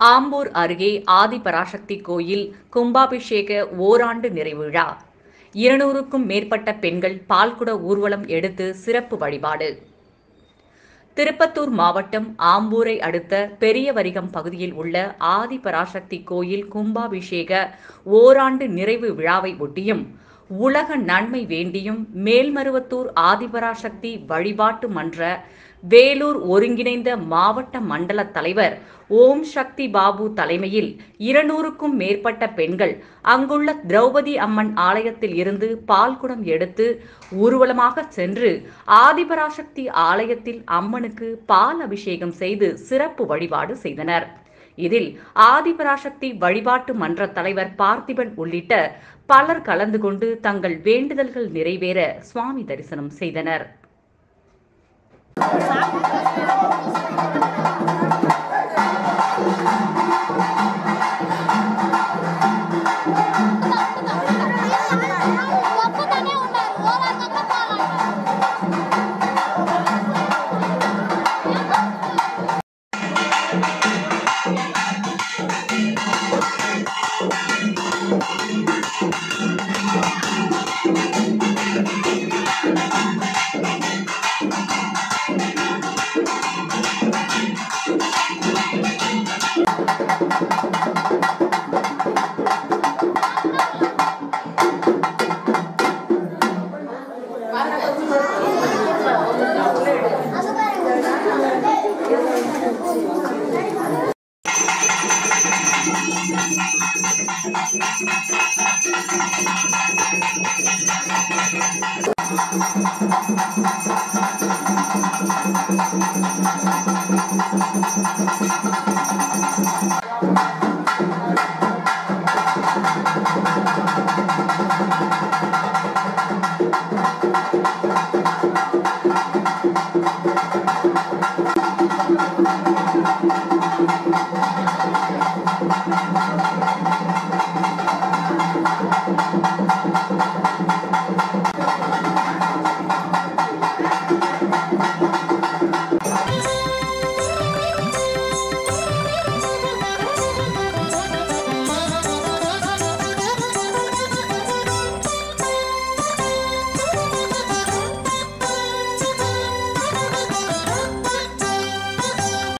ஆம்பூர் அருகே ஆதிபராசக்தி கோயில் கும்பாபிஷேக ஓராண்டு நிறைவு விழா இருநூறுக்கும் மேற்பட்ட பெண்கள் பால்குட ஊர்வலம் எடுத்து சிறப்பு வழிபாடு திருப்பத்தூர் மாவட்டம் ஆம்பூரை அடுத்த பெரியவரிகம் பகுதியில் உள்ள ஆதிபராசக்தி கோயில் கும்பாபிஷேக ஓராண்டு நிறைவு விழாவை ஒட்டியும் உலக நன்மை வேண்டியும் மேல்மருவத்தூர் ஆதிபராசக்தி வழிபாட்டு மன்ற வேலூர் ஒருங்கிணைந்த மாவட்ட மண்டல தலைவர் ஓம் சக்தி பாபு தலைமையில் இருநூறுக்கும் மேற்பட்ட பெண்கள் அங்குள்ள திரௌபதி அம்மன் ஆலயத்தில் இருந்து பால்குடம் எடுத்து ஊர்வலமாக சென்று ஆதிபராசக்தி ஆலயத்தில் அம்மனுக்கு பால் அபிஷேகம் செய்து சிறப்பு வழிபாடு செய்தனர் இதில் ஆதிபராசக்தி வழிபாட்டு மன்ற தலைவர் பார்த்திபன் உள்ளிட்ட பலர் கலந்து கொண்டு தங்கள் வேண்டுதல்கள் நிறைவேற சுவாமி தரிசனம் செய்தனர் ఒక్కతోనే ఉన్నారు ఓరంతా పాలంటారు Thank